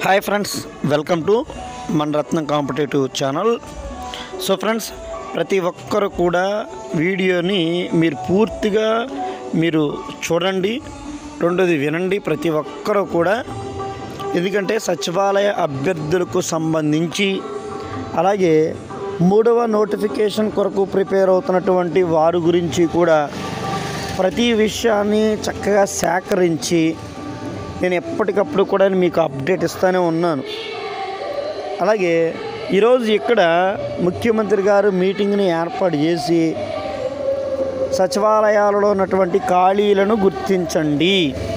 hi friends welcome to మన Ratnam competitive channel so friends ప్రతి ఒక్కరు కూడా వీడియోని మీరు పూర్తిగా మీరు చూడండి రెండోది వినండి ప్రతి ఒక్కరు కూడా ఎందుకంటే సచివాలయ అభ్యర్థులకు సంబంధించి అలాగే మూడవ నోటిఫికేషన్ కొరకు ప్రిపేర్ అవుతున్నటువంటి వారి గురించి కూడా ప్రతి విషయాన్ని చక్కగా సేకరించి నేను ఎప్పటికప్పుడు కూడా మీకు అప్డేట్ ఇస్తూనే ఉన్నాను అలాగే ఈరోజు ఇక్కడ ముఖ్యమంత్రి గారు మీటింగ్ని ఏర్పాటు చేసి సచివాలయాలలో ఉన్నటువంటి ఖాళీలను గుర్తించండి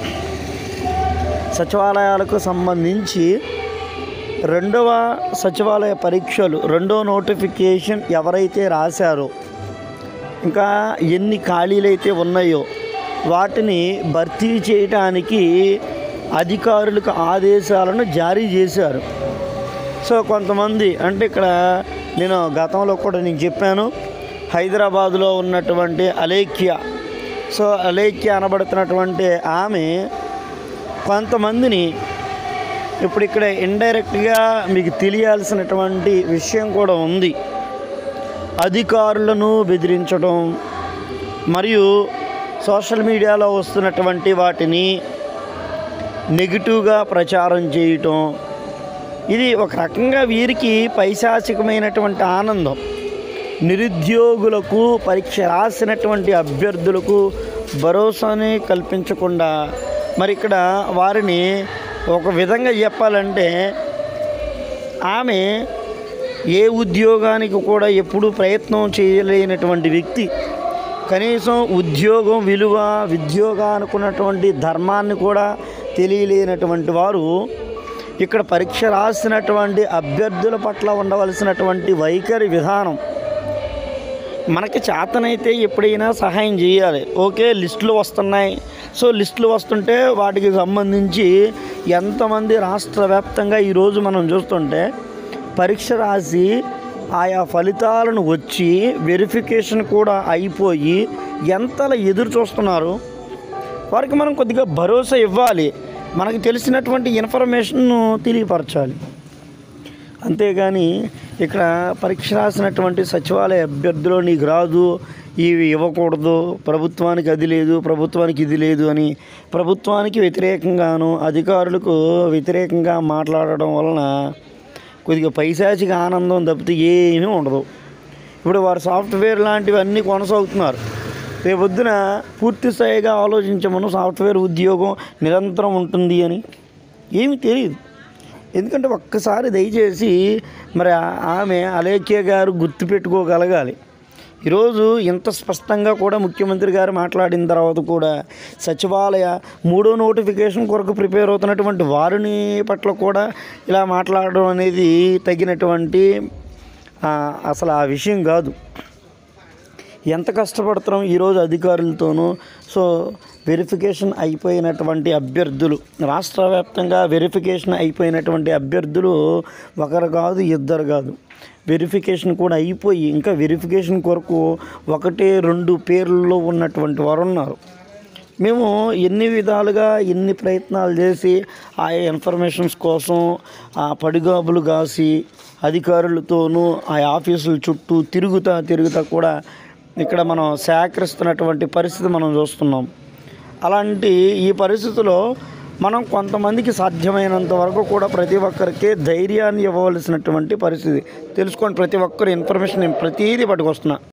సచివాలయాలకు సంబంధించి రెండవ సచివాలయ పరీక్షలు రెండో నోటిఫికేషన్ ఎవరైతే రాశారో ఇంకా ఎన్ని ఖాళీలు అయితే ఉన్నాయో వాటిని భర్తీ చేయడానికి అధికారులకు ఆదేశాలను జారీ చేశారు సో కొంతమంది అంటే ఇక్కడ నేను గతంలో కూడా నేను చెప్పాను హైదరాబాదులో ఉన్నటువంటి అలేఖ్య సో అలేఖ్య అనబడుతున్నటువంటి ఆమె కొంతమందిని ఇప్పుడు ఇక్కడ ఇండైరెక్ట్గా మీకు తెలియాల్సినటువంటి విషయం కూడా ఉంది అధికారులను బెదిరించడం మరియు సోషల్ మీడియాలో వస్తున్నటువంటి వాటిని నెగిటివ్గా ప్రచారం చేయటం ఇది ఒక రకంగా వీరికి పైశాచికమైనటువంటి ఆనందం నిరుద్యోగులకు పరీక్ష రాసినటువంటి అభ్యర్థులకు భరోసాని కల్పించకుండా మరి ఇక్కడ వారిని ఒక విధంగా చెప్పాలంటే ఆమె ఏ ఉద్యోగానికి కూడా ఎప్పుడూ ప్రయత్నం చేయలేనటువంటి వ్యక్తి కనీసం ఉద్యోగం విలువ ఉద్యోగ అనుకున్నటువంటి ధర్మాన్ని కూడా తెలియలేనటువంటి వారు ఇక్కడ పరీక్ష రాసినటువంటి అభ్యర్థుల పట్ల ఉండవలసినటువంటి వైఖరి విధానం మనకి చేతనైతే ఎప్పుడైనా సహాయం చేయాలి ఓకే లిస్టులు వస్తున్నాయి సో లిస్టులు వస్తుంటే వాటికి సంబంధించి ఎంతమంది రాష్ట్ర వ్యాప్తంగా ఈరోజు మనం చూస్తుంటే పరీక్ష రాసి ఆయా ఫలితాలను వచ్చి వెరిఫికేషన్ కూడా అయిపోయి ఎంతలా ఎదురు చూస్తున్నారు వారికి మనం కొద్దిగా భరోసా ఇవ్వాలి మనకు తెలిసినటువంటి ఇన్ఫర్మేషన్ను తెలియపరచాలి అంతేగాని ఇక్కడ పరీక్ష రాసినటువంటి సచివాలయ అభ్యర్థులు నీకు రాదు ఇవి ఇవ్వకూడదు ప్రభుత్వానికి అది లేదు ప్రభుత్వానికి ఇది లేదు అని ప్రభుత్వానికి వ్యతిరేకంగాను అధికారులకు వ్యతిరేకంగా మాట్లాడడం వలన కొద్దిగా పైశాచిక ఆనందం తప్పితే ఏమీ ఉండదు ఇప్పుడు వారు సాఫ్ట్వేర్ లాంటివన్నీ కొనసాగుతున్నారు రేపొద్దున పూర్తి స్థాయిగా ఆలోచించమను సాఫ్ట్వేర్ ఉద్యోగం నిరంతరం ఉంటుంది అని ఏమీ తెలియదు ఎందుకంటే ఒక్కసారి దయచేసి మరి ఆ- ఆమె అలేఖ్య గారు గుర్తుపెట్టుకోగలగాలి ఈరోజు ఇంత స్పష్టంగా కూడా ముఖ్యమంత్రి గారు మాట్లాడిన తర్వాత కూడా సచివాలయ మూడో నోటిఫికేషన్ కొరకు ప్రిపేర్ అవుతున్నటువంటి వారిని పట్ల కూడా ఇలా మాట్లాడడం అనేది తగినటువంటి ఆ, అసలు ఆ విషయం కాదు ఎంత కష్టపడుతున్నాం ఈరోజు అధికారులతోనూ సో వెరిఫికేషన్ అయిపోయినటువంటి అభ్యర్థులు రాష్ట్ర వ్యాప్తంగా వెరిఫికేషన్ అయిపోయినటువంటి అభ్యర్థులు ఒకరు కాదు ఇద్దరు కాదు వెరిఫికేషన్ కూడా అయిపోయి ఇంకా వెరిఫికేషన్ కొరకు ఒకటి రెండు పేర్లలో ఉన్నటువంటి వారు ఉన్నారు మేము ఎన్ని విధాలుగా ఎన్ని ప్రయత్నాలు చేసి ఆయా ఇన్ఫర్మేషన్స్ కోసం ఆ పడిగాపులు కాసి అధికారులతోనూ ఆ ఆఫీసుల చుట్టూ తిరుగుతా తిరుగుతా కూడా ఇక్కడ మనం సేకరిస్తున్నటువంటి పరిస్థితి మనం చూస్తున్నాం అలాంటి ఈ పరిస్థితిలో మనం కొంతమందికి సాధ్యమైనంత వరకు కూడా ప్రతి ఒక్కరికి ధైర్యాన్ని ఇవ్వవలసినటువంటి పరిస్థితి తెలుసుకోండి ప్రతి ఒక్కరు ఇన్ఫర్మేషన్ నేను ప్రతిదీ పట్టుకొస్తున్నా